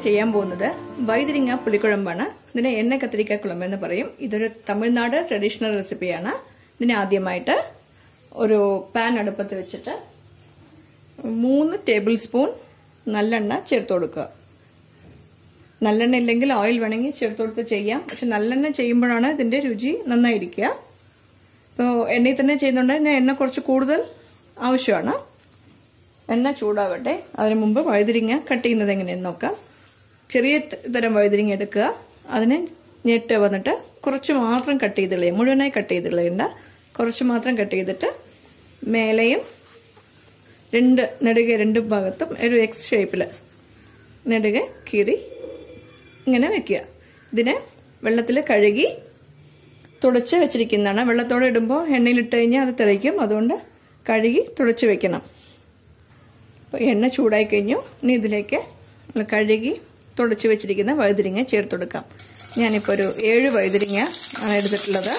ചെയ്യാൻ പോകുന്നത് വൈതിരിങ്ങ പുളിക്കുഴമ്പാണ് ഇതിനെ എണ്ണ കത്തിരിക്ക കുളമ്പ് എന്ന് പറയും ഇതൊരു തമിഴ്നാട് ട്രഡീഷണൽ റെസിപ്പിയാണ് ഇതിനെ ആദ്യമായിട്ട് ഒരു പാൻ അടുപ്പത്ത് വെച്ചിട്ട് മൂന്ന് ടേബിൾ സ്പൂൺ നല്ലെണ്ണ ചേർത്ത് കൊടുക്കുക നല്ലെണ്ണ ഇല്ലെങ്കിൽ ഓയിൽ വേണമെങ്കിൽ ചേർത്ത് കൊടുത്ത് ചെയ്യാം പക്ഷെ നല്ലെണ്ണ ചെയ്യുമ്പോഴാണ് ഇതിന്റെ രുചി നന്നായിരിക്കുക ഇപ്പോൾ എണ്ണയിൽ തന്നെ ചെയ്യുന്നുണ്ട് ഇതിന് എണ്ണ കുറച്ച് കൂടുതൽ ആവശ്യമാണ് എണ്ണ ചൂടാവട്ടെ അതിനു മുമ്പ് വഴുതിരിങ്ങ കട്ട് ചെയ്യുന്നത് എങ്ങനെയെന്ന് നോക്കാം ചെറിയ തരം വഴുതിരിങ്ങ എടുക്കുക അതിനെ ഞെട്ട് വന്നിട്ട് കുറച്ച് മാത്രം കട്ട് ചെയ്ത് കളയും മുഴുവനായി കട്ട് ചെയ്ത് കളയണ്ട കുറച്ച് മാത്രം കട്ട് ചെയ്തിട്ട് മേലെയും രണ്ട് നെടുക രണ്ട് ഭാഗത്തും ഒരു എക്സ് ഷേപ്പിൽ നെടുക കീറി ഇങ്ങനെ വെക്കുക ഇതിനെ വെള്ളത്തിൽ കഴുകി തുടച്ച് വെച്ചിരിക്കുന്നതാണ് വെള്ളത്തോടെ ഇടുമ്പോൾ എണ്ണയിലിട്ട് കഴിഞ്ഞാൽ അത് തെളിക്കും അതുകൊണ്ട് കഴുകി തുടച്ച് വെക്കണം അപ്പോൾ എണ്ണ ചൂടായി കഴിഞ്ഞു ഇനി ഇതിലേക്ക് കഴുകി തുടച്ച് വെച്ചിരിക്കുന്ന വഴുതിരിങ്ങ ചേർത്ത് കൊടുക്കാം ഞാനിപ്പോൾ ഒരു ഏഴ് വഴുതിരിങ്ങ ആണ് എടുത്തിട്ടുള്ളത്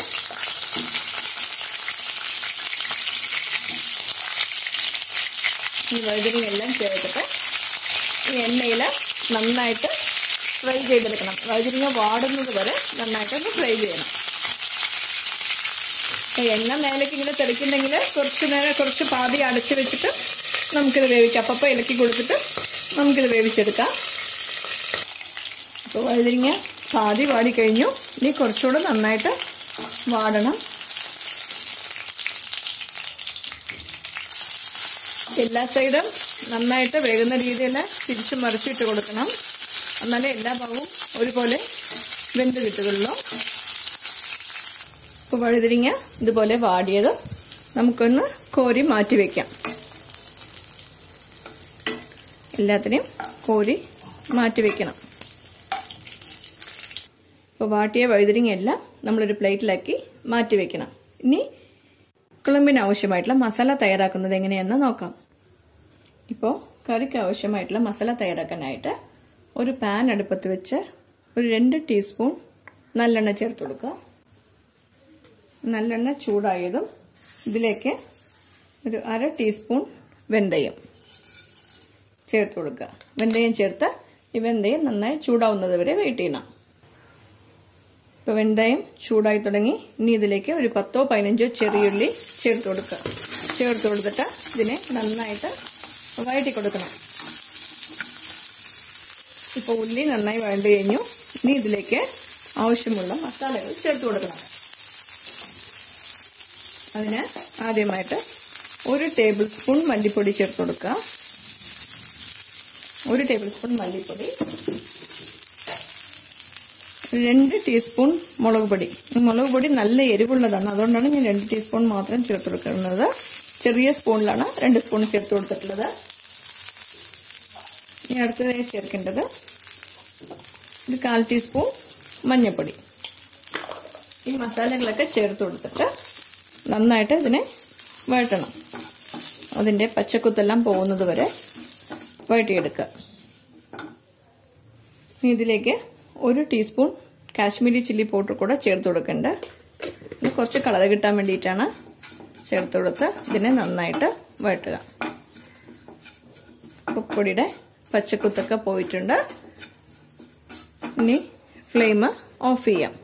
ഈ വഴുതിരിങ്ങ എല്ലാം ചേർത്തിട്ട് ഈ എണ്ണയിൽ നന്നായിട്ട് ഫ്രൈ ചെയ്തെടുക്കണം വഴുതിരിങ്ങ വാടുന്നത് വരെ നന്നായിട്ടൊന്ന് ഫ്രൈ ചെയ്യണം എണ്ണ മേലേക്ക് ഇങ്ങനെ തെളിക്കുന്നെങ്കിൽ കുറച്ച് നേരം കുറച്ച് പാതി അടച്ചു വെച്ചിട്ട് നമുക്കിത് വേവിക്കാം അപ്പം ഇളക്കി കൊടുത്തിട്ട് നമുക്കിത് വേവിച്ചെടുക്കാം അപ്പോൾ വഴുതിരിങ്ങ പാതി വാടി കഴിഞ്ഞു ഇനി കുറച്ചുകൂടെ നന്നായിട്ട് വാടണം എല്ലാ സൈഡും നന്നായിട്ട് വേകുന്ന രീതിയിൽ തിരിച്ചു മറിച്ചിട്ട് കൊടുക്കണം എന്നാലേ എല്ലാ ഭാഗവും ഒരുപോലെ വെന്ത് കിട്ടുകയുള്ളൂ ഇപ്പോൾ വഴുതിരിങ്ങ ഇതുപോലെ വാടിയത് നമുക്കൊന്ന് കോരി മാറ്റി വെക്കാം എല്ലാത്തിനെയും കോരി മാറ്റി വെക്കണം ഇപ്പോൾ വാട്ടിയ വഴുതിരിങ്ങ എല്ലാം നമ്മളൊരു പ്ലേറ്റിലാക്കി മാറ്റി വെക്കണം ഇനി കുളമ്പിന് ആവശ്യമായിട്ടുള്ള മസാല തയ്യാറാക്കുന്നത് എങ്ങനെയെന്ന് നോക്കാം ഇപ്പോൾ കറിക്ക് ആവശ്യമായിട്ടുള്ള മസാല തയ്യാറാക്കാനായിട്ട് ഒരു പാൻ അടുപ്പത്ത് വെച്ച് ഒരു രണ്ട് ടീസ്പൂൺ നല്ലെണ്ണ ചേർത്ത് കൊടുക്കുക നല്ലെണ്ണ ചൂടായതും ഇതിലേക്ക് ഒരു അര ടീസ്പൂൺ വെന്തയം ചേർത്ത് കൊടുക്കുക വെന്തയം ചേർത്ത് ഈ വെന്തയം നന്നായി ചൂടാവുന്നത് വരെ വെയിറ്റ് ചെയ്യണം ഇപ്പോൾ വെന്തയം ചൂടായി തുടങ്ങി ഇനി ഇതിലേക്ക് ഒരു പത്തോ പതിനഞ്ചോ ചെറിയുള്ളി ചേർത്ത് കൊടുക്കുക ചേർത്ത് കൊടുത്തിട്ട് ഇതിനെ നന്നായിട്ട് വഴറ്റി കൊടുക്കണം ഇപ്പോൾ ഉള്ളി നന്നായി വഴണ്ടു കഴിഞ്ഞു ഇനി ഇതിലേക്ക് ആവശ്യമുള്ള മസാലകൾ ചേർത്ത് കൊടുക്കണം അതിന് ആദ്യമായിട്ട് ഒരു ടേബിൾ സ്പൂൺ മല്ലിപ്പൊടി ചേർത്ത് കൊടുക്കുക ഒരു ടേബിൾ സ്പൂൺ മല്ലിപ്പൊടി രണ്ട് ടീസ്പൂൺ മുളക് പൊടി മുളക് പൊടി നല്ല എരിവുള്ളതാണ് അതുകൊണ്ടാണ് ഞാൻ രണ്ട് ടീസ്പൂൺ മാത്രം ചേർത്ത് കൊടുക്കുന്നത് ചെറിയ സ്പൂണിലാണ് രണ്ട് സ്പൂൺ ചേർത്ത് കൊടുത്തിട്ടുള്ളത് ഇനി അടുത്തതായി ചേർക്കേണ്ടത് ഒരു കാൽ ടീസ്പൂൺ മഞ്ഞൾപ്പൊടി ഈ മസാലകളൊക്കെ ചേർത്ത് കൊടുത്തിട്ട് നന്നായിട്ട് ഇതിനെ വഴറ്റണം അതിൻ്റെ പച്ചക്കുത്തെല്ലാം പോകുന്നത് വരെ വഴറ്റിയെടുക്കുക ഇതിലേക്ക് ഒരു ടീസ്പൂൺ കാശ്മീരി ചില്ലി പൗഡർ കൂടെ ചേർത്ത് കൊടുക്കേണ്ട ഇത് കുറച്ച് കളർ കിട്ടാൻ വേണ്ടിയിട്ടാണ് ചേർത്ത് കൊടുത്ത് ഇതിനെ നന്നായിട്ട് വഴറ്റുക ഉപ്പൊടിയുടെ പച്ചക്കുത്തൊക്കെ പോയിട്ടുണ്ട് ഇനി ഫ്ലെയിം ഓഫ് ചെയ്യാം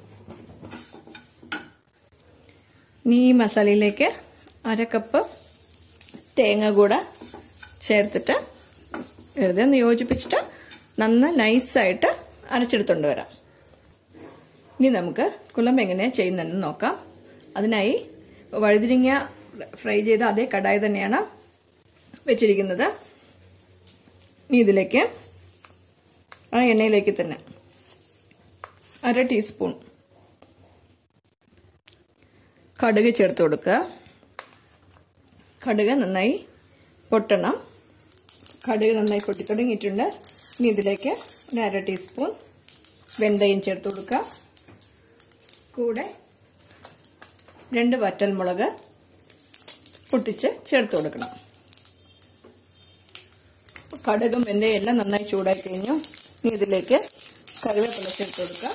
ഇനി ഈ മസാലയിലേക്ക് അര കപ്പ് തേങ്ങ കൂടെ ചേർത്തിട്ട് വെറുതെ ഒന്ന് യോജിപ്പിച്ചിട്ട് നന്ന നൈസായിട്ട് അരച്ചെടുത്തുകൊണ്ട് വരാം ഇനി നമുക്ക് കുളമ്പ് എങ്ങനെയാണ് ചെയ്യുന്നതെന്ന് നോക്കാം അതിനായി വഴുതിരിങ്ങ ഫ്രൈ ചെയ്ത അതേ കടായി തന്നെയാണ് വെച്ചിരിക്കുന്നത് ഇനി ഇതിലേക്ക് ആ എണ്ണയിലേക്ക് തന്നെ അര ടീസ്പൂൺ കടുക് ചേർത്ത് കൊടുക്കുക കടുക് നന്നായി പൊട്ടണം കടുക് നന്നായി പൊട്ടി തുടങ്ങിയിട്ടുണ്ട് ഇനി ഇതിലേക്ക് ഒരു അര ടീസ്പൂൺ വെന്തയം ചേർത്ത് കൊടുക്കുക കൂടെ രണ്ട് വറ്റൽമുളക് പൊട്ടിച്ച് ചേർത്ത് കൊടുക്കണം കടുകും വെന്തയും എല്ലാം നന്നായി ചൂടായി കഴിഞ്ഞു ഇനി ഇതിലേക്ക് കറിവേപ്പില ചേർത്ത് കൊടുക്കുക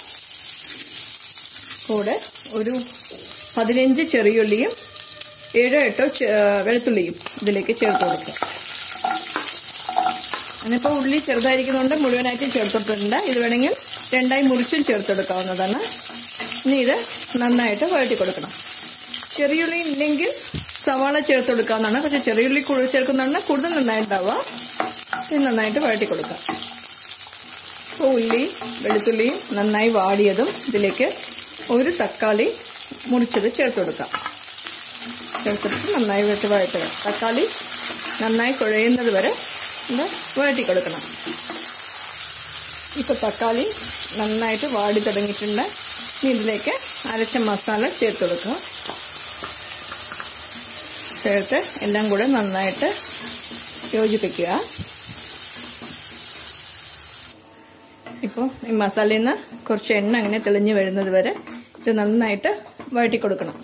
കൂടെ ഒരു പതിനഞ്ച് ചെറിയുള്ളിയും ഏഴോ എട്ടോ വെളുത്തുള്ളിയും ഇതിലേക്ക് ചേർത്ത് കൊടുക്കുക അതിനിപ്പോൾ ഉള്ളി ചെറുതായിരിക്കുന്നതുകൊണ്ട് മുഴുവനായിട്ടും ചേർത്തിട്ടുണ്ട് ഇത് വേണമെങ്കിൽ രണ്ടായി മുറിച്ചും ചേർത്തെടുക്കാവുന്നതാണ് ഇനി ഇത് നന്നായിട്ട് വഴറ്റി കൊടുക്കണം ചെറിയുള്ളി ഇല്ലെങ്കിൽ സവാള ചേർത്തെടുക്കാവുന്നതാണ് പക്ഷെ ചെറിയുള്ളി കൂടുതൽ ചേർക്കുന്നതാണ് കൂടുതൽ നന്നായിട്ടുണ്ടാവുക ഇത് നന്നായിട്ട് വഴറ്റി കൊടുക്കാം ഇപ്പോൾ ഉള്ളി വെളുത്തുള്ളിയും നന്നായി വാടിയതും ഇതിലേക്ക് ഒരു തക്കാളി മുറിച്ചത് ചേർത്ത് കൊടുക്കാം ചേർത്തിട്ട് നന്നായി വെച്ച് വഴറ്റുക തക്കാളി നന്നായി കുഴയുന്നത് വരെ ഇത് വഴറ്റി കൊടുക്കണം ഇപ്പോൾ തക്കാളി നന്നായിട്ട് വാടി തുടങ്ങിയിട്ടുണ്ട് ഇനി ഇതിലേക്ക് അരച്ച മസാല ചേർത്ത് കൊടുക്കുക ചേർത്ത് എല്ലാം കൂടെ നന്നായിട്ട് യോജിപ്പിക്കുക ഇപ്പോൾ ഈ മസാലയിൽ നിന്ന് കുറച്ച് എണ്ണ അങ്ങനെ തെളിഞ്ഞ് വരുന്നത് വരെ ഇത് നന്നായിട്ട് വഴറ്റി കൊടുക്കണം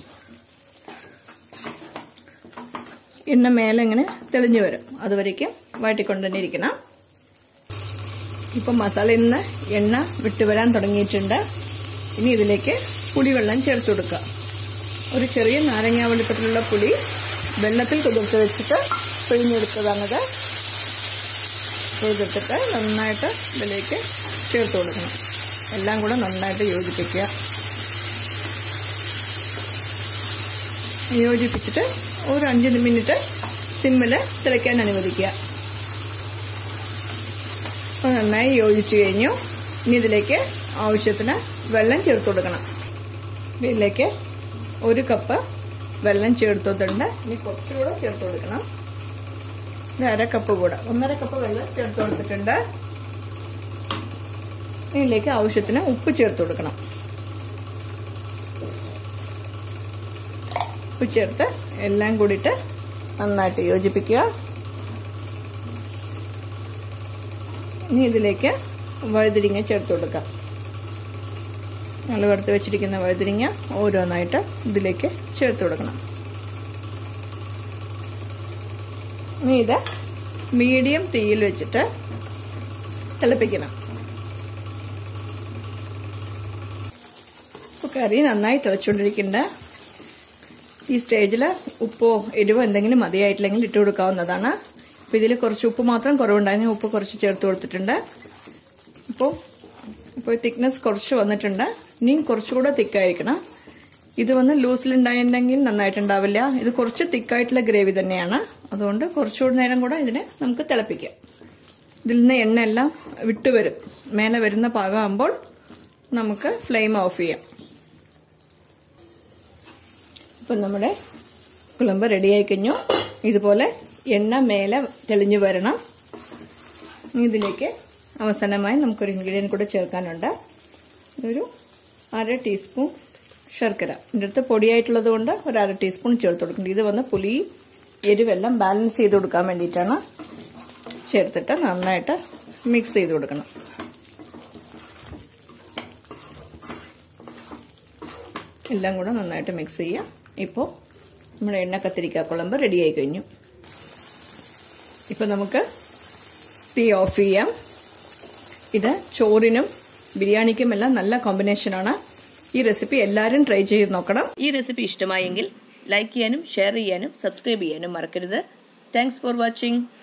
എണ്ണ മേലെ ഇങ്ങനെ തെളിഞ്ഞു വരും അതുവരേക്കും വഴറ്റിക്കൊണ്ട് തന്നെ ഇരിക്കണം ഇപ്പം മസാലയിൽ നിന്ന് എണ്ണ വിട്ടു വരാൻ തുടങ്ങിയിട്ടുണ്ട് ഇനി ഇതിലേക്ക് പുളിവെള്ളം ചേർത്ത് കൊടുക്കുക ഒരു ചെറിയ നാരങ്ങ വെളുപ്പത്തിലുള്ള പുളി വെള്ളത്തിൽ കുതിർത്ത് വെച്ചിട്ട് പിഴിഞ്ഞെടുത്തതാണത് പിഴിഞ്ഞെടുത്തിട്ട് നന്നായിട്ട് ഇതിലേക്ക് ചേർത്ത് കൊടുക്കണം എല്ലാം കൂടെ നന്നായിട്ട് യോജിപ്പിക്കുക യോജിപ്പിച്ചിട്ട് ഒരു അഞ്ച് മിനിറ്റ് സിമ്മിൽ തിളയ്ക്കാൻ അനുവദിക്കുക അപ്പോൾ നന്നായി യോജിച്ചു കഴിഞ്ഞു ഇനി ഇതിലേക്ക് ആവശ്യത്തിന് വെള്ളം ചേർത്ത് കൊടുക്കണം ഇതിലേക്ക് ഒരു കപ്പ് വെള്ളം ചേർത്തിട്ടുണ്ട് ഇനി കുറച്ചുകൂടെ ചേർത്ത് കൊടുക്കണം ഒരു അര കപ്പ് കൂടെ ഒന്നര കപ്പ് വെള്ളം ചേർത്ത് കൊടുത്തിട്ടുണ്ട് ഇതിലേക്ക് ആവശ്യത്തിന് ഉപ്പ് ചേർത്ത് കൊടുക്കണം ഉപ്പ് ചേർത്ത് എല്ലാം കൂടിയിട്ട് നന്നായിട്ട് യോജിപ്പിക്കുക ഇനി ഇതിലേക്ക് വഴുതിരിങ്ങ ചേർത്ത് കൊടുക്കാം നമ്മൾ വറുത്ത് വെച്ചിരിക്കുന്ന വഴുതിരിങ്ങ ഓരോന്നായിട്ട് ഇതിലേക്ക് ചേർത്ത് കൊടുക്കണം ഇനി ഇത് മീഡിയം തീയിൽ വെച്ചിട്ട് തിളപ്പിക്കണം ഇപ്പോൾ കറി നന്നായി തിളച്ചുകൊണ്ടിരിക്കുന്നുണ്ട് ഈ സ്റ്റേജിൽ ഉപ്പോ എരിവോ എന്തെങ്കിലും മതിയായിട്ടില്ലെങ്കിൽ ഇട്ട് കൊടുക്കാവുന്നതാണ് അപ്പോൾ ഇതിൽ കുറച്ച് ഉപ്പ് മാത്രം കുറവുണ്ടായിരുന്നു ഉപ്പ് കുറച്ച് ചേർത്ത് കൊടുത്തിട്ടുണ്ട് അപ്പോൾ ഇപ്പോൾ തിക്നെസ് കുറച്ച് വന്നിട്ടുണ്ട് ഇനിയും കുറച്ചുകൂടെ തിക്കായിരിക്കണം ഇത് വന്ന് ലൂസിലുണ്ടായിട്ടുണ്ടെങ്കിൽ നന്നായിട്ടുണ്ടാവില്ല ഇത് കുറച്ച് തിക്കായിട്ടുള്ള ഗ്രേവി തന്നെയാണ് അതുകൊണ്ട് കുറച്ചുകൂടി നേരം കൂടെ ഇതിനെ നമുക്ക് തിളപ്പിക്കാം ഇതിൽ നിന്ന് എണ്ണയെല്ലാം വിട്ടുവരും മേലെ വരുന്ന പാകമാകുമ്പോൾ നമുക്ക് ഫ്ലെയിം ഓഫ് ചെയ്യാം ഇപ്പം നമ്മുടെ കുളമ്പ് റെഡിയായി കഴിഞ്ഞു ഇതുപോലെ എണ്ണ മേലെ തെളിഞ്ഞു വരണം ഇതിലേക്ക് അവസാനമായി നമുക്കൊരു ഇൻഗ്രീഡിയൻറ്റ് കൂടെ ചേർക്കാനുണ്ട് ഒരു അര ടീസ്പൂൺ ശർക്കര എൻ്റെ അടുത്ത് പൊടിയായിട്ടുള്ളത് കൊണ്ട് ഒരു അര ടീസ്പൂൺ ചേർത്ത് കൊടുക്കുന്നുണ്ട് ഇത് വന്ന് പുളി എരിവെല്ലാം ബാലൻസ് ചെയ്ത് കൊടുക്കാൻ വേണ്ടിയിട്ടാണ് ചേർത്തിട്ട് നന്നായിട്ട് മിക്സ് ചെയ്ത് കൊടുക്കണം എല്ലാം കൂടെ നന്നായിട്ട് മിക്സ് ചെയ്യാം ഇപ്പോൾ നമ്മുടെ എണ്ണ കത്തിരിക്ക കുളമ്പ് റെഡിയായി കഴിഞ്ഞു ഇപ്പം നമുക്ക് തീ ഓഫ് ചെയ്യാം ഇത് ചോറിനും ബിരിയാണിക്കും എല്ലാം നല്ല കോമ്പിനേഷനാണ് ഈ റെസിപ്പി എല്ലാവരും ട്രൈ ചെയ്ത് നോക്കണം ഈ റെസിപ്പി ഇഷ്ടമായെങ്കിൽ ലൈക്ക് ചെയ്യാനും ഷെയർ ചെയ്യാനും സബ്സ്ക്രൈബ് ചെയ്യാനും മറക്കരുത് താങ്ക്സ് ഫോർ വാച്ചിങ്